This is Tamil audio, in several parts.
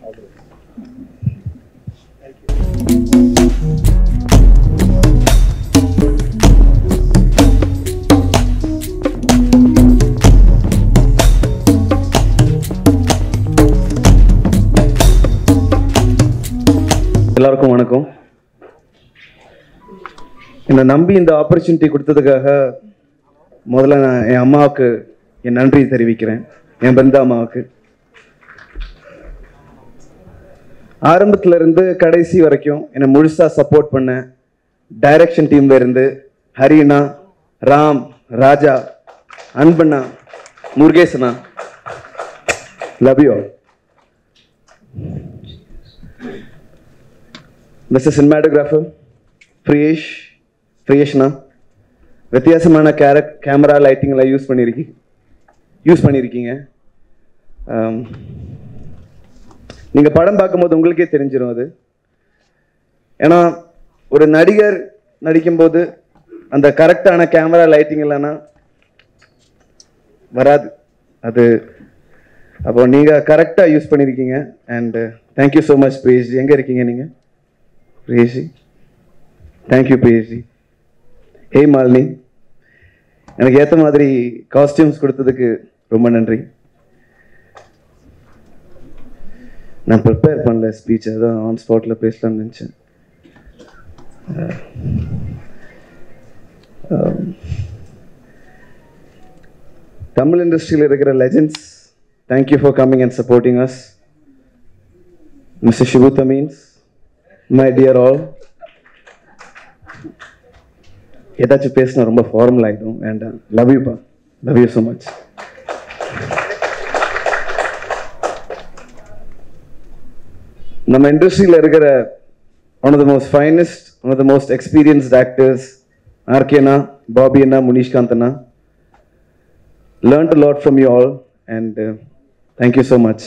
எல்லாருக்கும் வணக்கம் என்னை நம்பி இந்த ஆப்பர்ச்சுனிட்டி கொடுத்ததுக்காக முதல்ல நான் என் அம்மாவுக்கு என் நன்றி தெரிவிக்கிறேன் என் பந்த அம்மாவுக்கு ஆரம்பத்துல இருந்து கடைசி வரைக்கும் என்னை முழுசா சப்போர்ட் பண்ண டைரக்ஷன் டீம்ல இருந்து ஹரிணா ராம் ராஜா அன்பண்ணா முருகேசனா love you mister cinematographer Priyesh பிரியேஷ்னா வித்தியாசமான கேரக் கேமரா லைட்டிங்லாம் யூஸ் பண்ணியிருக்கீங்க யூஸ் பண்ணியிருக்கீங்க ஆம், நீங்க படம் பார்க்கும்போது உங்களுக்கே தெரிஞ்சிடும் அது ஏன்னா ஒரு நடிகர் நடிக்கும்போது அந்த கரெக்டான கேமரா லைட்டிங் இல்லைன்னா வராது அது அப்போ நீங்க கரெக்டா யூஸ் பண்ணியிருக்கீங்க and thank you so much Priyesh எங்க இருக்கீங்க நீங்க பிரியேஷி தேங்க்யூ பிரியேஷி ஹே மாலினி எனக்கு ஏற்ற மாதிரி காஸ்டியூம்ஸ் கொடுத்ததுக்கு ரொம்ப நன்றி நான் ப்ரிப்பேர் பண்ணல ஸ்பீச் அதான் ஆன் ஸ்பாட்டில் பேசலாம்னு நினச்சேன் தமிழ் இண்டஸ்ட்ரியில் இருக்கிற legends thank you for coming and supporting us mister ஷிபுத்த மீன்ஸ் மை டியர் ஆல் ஏதாச்சும் பேசினா ரொம்ப ஃபார்மல் ஆகிடும் அண்ட் லவ் யூ பா லவ் யூ ஸோ மச் நம்ம இண்டஸ்ட்ரியில் இருக்கிற one of the most finest one of the most experienced actors ஆர்கேனா பாபி அண்ணா முனிஷ்காந்த் அண்ணா learned a lot from you all and thank you so much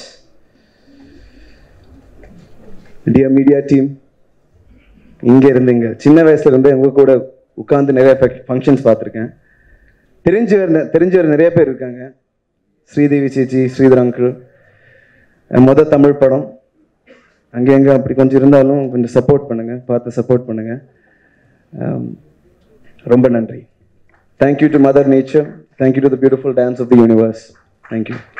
dear media team இங்க இருந்து இங்க சின்ன வயசுல இருந்து உங்க கூட உட்கார்ந்து நிறைய ஃபங்க்ஷன்ஸ் பார்த்துருக்கேன் தெரிஞ்சவர் நெ- தெரிஞ்சவர் நிறைய பேர் இருக்காங்க ஸ்ரீதேவி சேச்சி ஸ்ரீதர் அங்கிள் மொத தமிழ் படம் அங்கே எங்கே அப்படி கொஞ்சம் இருந்தாலும் கொஞ்சம் சப்போர்ட் பண்ணுங்க பார்த்து சப்போர்ட் பண்ணுங்க Um, ரொம்ப நன்றி thank you to mother nature thank you to the beautiful dance of the universe thank you